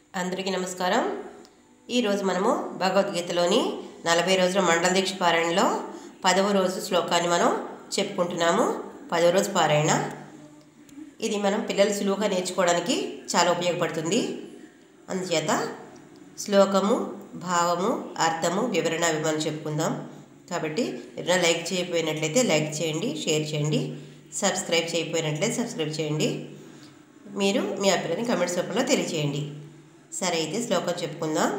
అందరికీ నమస్కారం ఈరోజు మనము భగవద్గీతలోని నలభై రోజుల మండల దీక్ష పారాయణలో పదవ రోజు శ్లోకాన్ని మనం చెప్పుకుంటున్నాము పదవ రోజు పారాయణ ఇది మనం పిల్లలు సులువుగా నేర్చుకోవడానికి చాలా ఉపయోగపడుతుంది అందుచేత శ్లోకము భావము అర్థము వివరణ అవి మనం చెప్పుకుందాం కాబట్టి ఎవరైనా లైక్ చేయకపోయినట్లయితే లైక్ చేయండి షేర్ చేయండి సబ్స్క్రైబ్ చేయకపోయినట్లయితే సబ్స్క్రైబ్ చేయండి మీరు మీ అభిప్రాయాన్ని కమెంట్స్ రూపంలో తెలియచేయండి సరే అయితే శ్లోకం చెప్పుకుందాం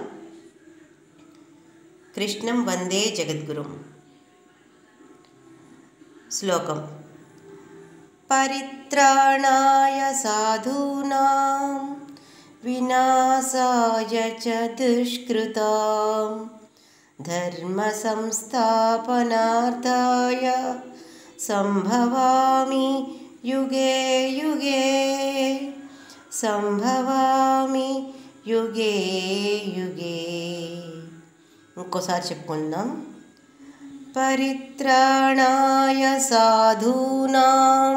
కృష్ణం వందే జగద్గురుం శ్లోకం పరిత్రాణాయ సాధూనాం వినాశాయ చ దుష్కృతాం ధర్మ సంస్థాపనార్థాయ సంభవామి యుగే యుగే సంభవామి యుగే యుగే ఇంకోసారి చెప్పుకుందాం పరిత్రాణాయ సాధూనాం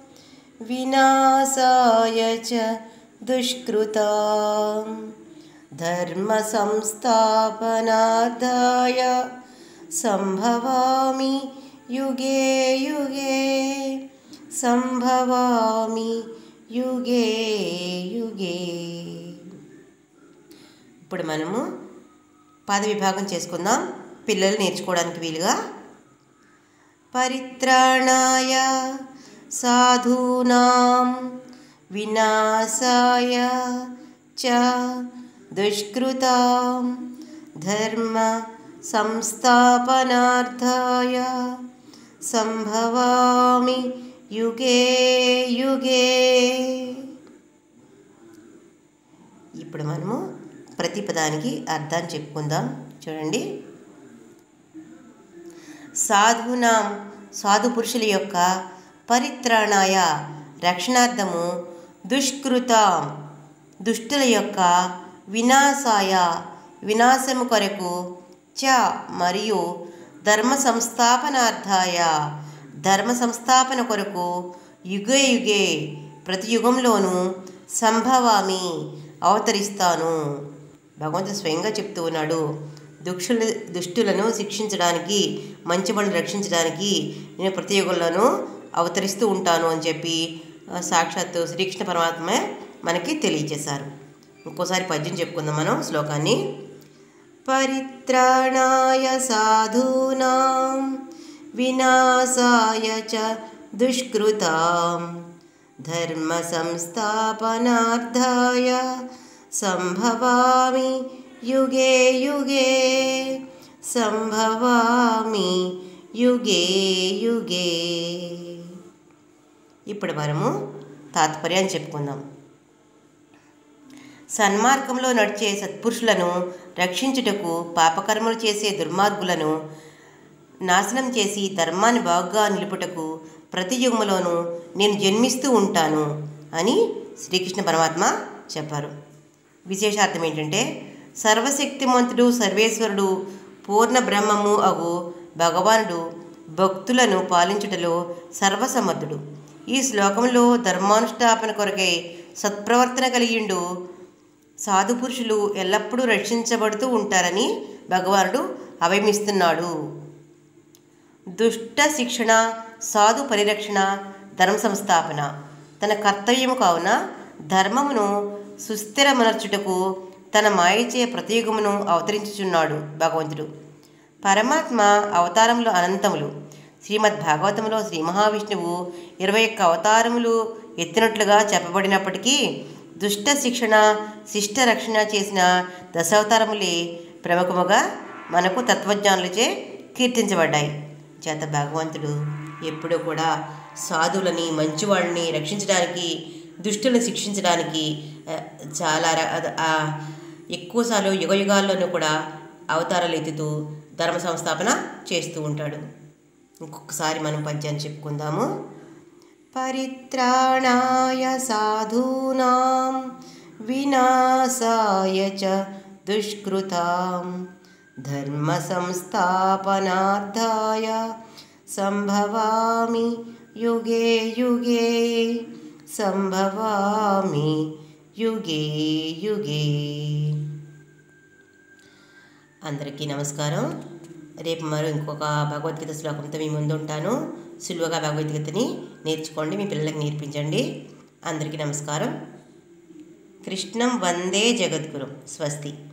వినాశాయ చ దుష్కృతాం ధర్మ సంస్థాపనార్థాయ సంభవామి యుగే యుగే సంభవామి యుగే యుగే ఇప్పుడు మనము పాద విభాగం చేసుకుందాం పిల్లలు నేర్చుకోవడానికి వీలుగా పరిత్రాణాయ సాధూనాం వినాశాయ చ దుష్కృతాం ధర్మ సంస్థాపనార్థాయ సంభవామి యుగే యుగే ఇప్పుడు మనము ప్రతి పదానికి అర్థాన్ని చెప్పుకుందాం చూడండి సాధునాం సాధు పురుషుల యొక్క పరిత్రాణాయ రక్షణార్థము దుష్కృతాం దుష్టుల యొక్క వినాశాయ వినాశము కొరకు చ మరియు ధర్మ సంస్థాపనార్థాయ ధర్మ సంస్థాపన కొరకు యుగే యుగే ప్రతి యుగంలోనూ సంభవామి అవతరిస్తాను భగవంతుడు స్వయంగా చెప్తూ ఉన్నాడు దుక్షుల దుష్టులను శిక్షించడానికి మంచి పనులు రక్షించడానికి నేను ప్రతి యుగంలోనూ అవతరిస్తూ ఉంటాను అని చెప్పి ఆ, సాక్షాత్తు శ్రీకృష్ణ పరమాత్మే మనకి తెలియజేశారు ఇంకోసారి పద్యం చెప్పుకుందాం మనం శ్లోకాన్ని పరిత్రాణాయ సాధూనాం వినాశాయ చ దుష్కృతాం ధర్మ సంస్థాపనార్థాయ సంభవామి యుగే యుగే సంభవామి యుగే యుగే ఇప్పుడు మనము తాత్పర్యాన్ని చెప్పుకుందాం సన్మార్గంలో నడిచే సత్పురుషులను రక్షించుటకు పాపకర్మలు చేసే దుర్మార్గులను నాశనం చేసి ధర్మాన్ని బాగుగా నిలుపుటకు ప్రతి యుగములోనూ నేను జన్మిస్తూ ఉంటాను అని శ్రీకృష్ణ పరమాత్మ చెప్పారు విశేషార్థం ఏంటంటే సర్వశక్తిమంతుడు సర్వేశ్వరుడు పూర్ణ బ్రహ్మము అగు భగవానుడు భక్తులను పాలించుటలో సర్వసమర్థుడు ఈ శ్లోకంలో ధర్మానుష్ఠాపన కొరకై సత్ప్రవర్తన కలిగిండు సాధు పురుషులు ఎల్లప్పుడూ రక్షించబడుతూ ఉంటారని భగవానుడు అభయమిస్తున్నాడు దుష్ట శిక్షణ సాధు పరిరక్షణ ధర్మ సంస్థాపన తన కర్తవ్యము కావున ధర్మమును సుస్థిరమనర్చుటకు తన మాయచే ప్రతియుగమును అవతరించుచున్నాడు భగవంతుడు పరమాత్మ అవతారములు అనంతములు శ్రీమద్ భాగవతంలో శ్రీ మహావిష్ణువు ఇరవై ఒక్క అవతారములు ఎత్తినట్లుగా చెప్పబడినప్పటికీ దుష్ట శిక్షణ శిష్ట రక్షణ చేసిన దశావతారములే ప్రముఖముగా మనకు తత్వజ్ఞానులచే కీర్తించబడ్డాయి చేత భగవంతుడు ఎప్పుడూ కూడా సాధువులని మంచివాళ్ళని రక్షించడానికి దుష్టులను శిక్షించడానికి ఆ, చాలా ర- అద- ఆ, ఎక్కువసార్లు యుగ యుగాల్లోనూ కూడా అవతారాలు ఎత్తుతూ ధర్మ సంస్థాపన చేస్తూ ఉంటాడు ఇంకొకసారి మనం పద్యాన్ని చెప్పుకుందాము పరిత్రాణాయ సాధూనాం వినాశాయ చ దుష్కృతాం ధర్మ సంస్థాపనార్థాయ సంభవామి యుగే యుగే సంభవామి యుగే యుగే అందరికీ నమస్కారం రేపు మరో ఇంకొక భగవద్గీత శ్లోకంతో మీ ముందు ఉంటాను సులువుగా భగవద్గీతని నేర్చుకోండి మీ పిల్లలకి నేర్పించండి అందరికీ నమస్కారం కృష్ణం వందే జగద్గురు స్వస్తి